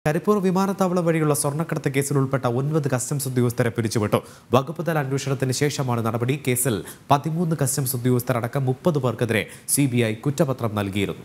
കരിപ്പൂർ വിമാനത്താവളം വഴിയുള്ള സ്വർണ്ണക്കടത്ത് കേസിൽ ഉൾപ്പെട്ട ഒൻപത് കസ്റ്റംസ് ഉദ്യോഗസ്ഥരെ പിരിച്ചുവിട്ടു വകുപ്പ് തല അന്വേഷണത്തിന് ശേഷമാണ് നടപടി കേസിൽ പതിമൂന്ന് കസ്റ്റംസ് ഉദ്യോഗസ്ഥരടക്കം മുപ്പത് പേർക്കെതിരെ സി കുറ്റപത്രം നൽകിയിരുന്നു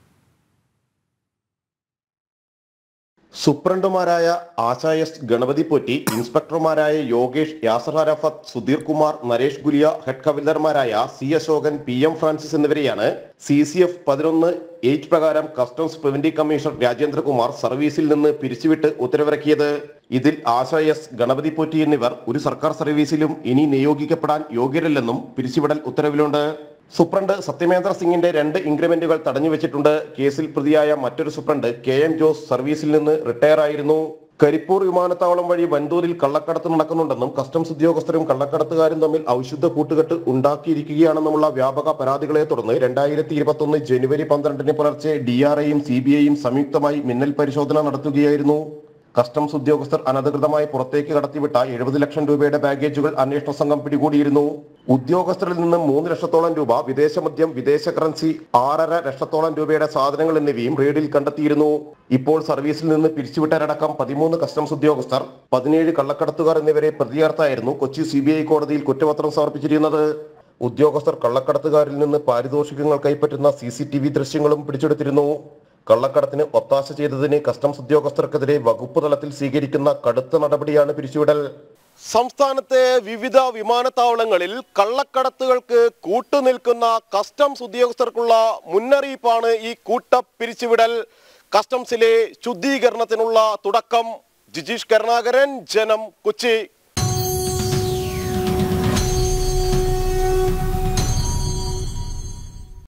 സൂപ്രണ്ടുമാരായ ആശാ എസ് ഗണപതി പോറ്റി ഇൻസ്പെക്ടർമാരായ യോഗേഷ് യാസർ അരഫത്ത് സുധീർ കുമാർ നരേഷ് ഗുലിയ ഹെഡ് ഹവിൽദർമാരായ C Ashokan P M Francis എന്നിവരെയാണ് സി സി എഫ് പതിനൊന്ന് എയ്റ്റ് പ്രകാരം കസ്റ്റംസ് പ്രിവന്റീവ് കമ്മീഷണർ രാജേന്ദ്രകുമാർ സർവീസിൽ നിന്ന് പിരിച്ചുവിട്ട് ഉത്തരവിറക്കിയത് ഇതിൽ ആശാ എസ് ഗണപതി പോറ്റി എന്നിവർ ഒരു സർക്കാർ സർവീസിലും ഇനി നിയോഗിക്കപ്പെടാൻ യോഗ്യരല്ലെന്നും പിരിച്ചുവിടൽ ഉത്തരവിലുണ്ട് സൂപ്രണ്ട് സത്യമേന്ദ്ര സിംഗിന്റെ രണ്ട് ഇൻക്രിമെന്റുകൾ തടഞ്ഞു വെച്ചിട്ടുണ്ട് കേസിൽ പ്രതിയായ മറ്റൊരു സൂപ്രണ്ട് കെ എം ജോസ് സർവീസിൽ നിന്ന് റിട്ടയർ ആയിരുന്നു കരിപ്പൂർ വിമാനത്താവളം വഴി വൻതോതിൽ കള്ളക്കടത്ത് നടക്കുന്നുണ്ടെന്നും കസ്റ്റംസ് ഉദ്യോഗസ്ഥരും കള്ളക്കടത്തുകാരും തമ്മിൽ ഔഷധ കൂട്ടുകെട്ട് ഉണ്ടാക്കിയിരിക്കുകയാണെന്നുമുള്ള വ്യാപക പരാതികളെ തുടർന്ന് രണ്ടായിരത്തി ഇരുപത്തൊന്ന് ജനുവരി പന്ത്രണ്ടിന് പുലർച്ചെ ഡി ആർ ഐയും സി ബി ഐയും സംയുക്തമായി മിന്നൽ പരിശോധന നടത്തുകയായിരുന്നു കസ്റ്റംസ് ഉദ്യോഗസ്ഥർ അനധികൃതമായി പുറത്തേക്ക് കടത്തിവിട്ട എഴുപത് ലക്ഷം രൂപയുടെ ബാഗേജുകൾ അന്വേഷണ സംഘം പിടികൂടിയിരുന്നു ഉദ്യോഗസ്ഥരിൽ നിന്ന് മൂന്ന് ലക്ഷത്തോളം രൂപ വിദേശ മദ്യം വിദേശ കറൻസി ആറര ലക്ഷത്തോളം രൂപയുടെ സാധനങ്ങൾ എന്നിവയും റെയ്ഡിൽ കണ്ടെത്തിയിരുന്നു ഇപ്പോൾ സർവീസിൽ നിന്ന് പിരിച്ചുവിട്ടവരടക്കം പതിമൂന്ന് കസ്റ്റംസ് ഉദ്യോഗസ്ഥർ പതിനേഴ് കള്ളക്കടത്തുകാർ എന്നിവരെ പ്രതിയാർത്തായിരുന്നു കൊച്ചി സി കോടതിയിൽ കുറ്റപത്രം സമർപ്പിച്ചിരുന്നത് ഉദ്യോഗസ്ഥർ കള്ളക്കടത്തുകാരിൽ നിന്ന് പാരിതോഷികങ്ങൾ കൈപ്പറ്റുന്ന സി സി ടി വി ദൃശ്യങ്ങളും പിടിച്ചെടുത്തിരുന്നു കള്ളക്കടത്തിന് ഒത്താശ ചെയ്തതിന് കസ്റ്റംസ് ഉദ്യോഗസ്ഥർക്കെതിരെ വകുപ്പ് തലത്തിൽ സ്വീകരിക്കുന്ന കടുത്ത നടപടിയാണ് പിരിച്ചുവിടൽ സംസ്ഥാനത്തെ വിവിധ വിമാനത്താവളങ്ങളിൽ കള്ളക്കടത്തുകൾക്ക് കൂട്ടുനിൽക്കുന്ന കസ്റ്റംസ് ഉദ്യോഗസ്ഥർക്കുള്ള മുന്നറിയിപ്പാണ് ഈ കൂട്ട പിരിച്ചുവിടൽ കസ്റ്റംസിലെ ശുദ്ധീകരണത്തിനുള്ള തുടക്കം ജിജീഷ് കരുണാകരൻ ജനം കൊച്ചി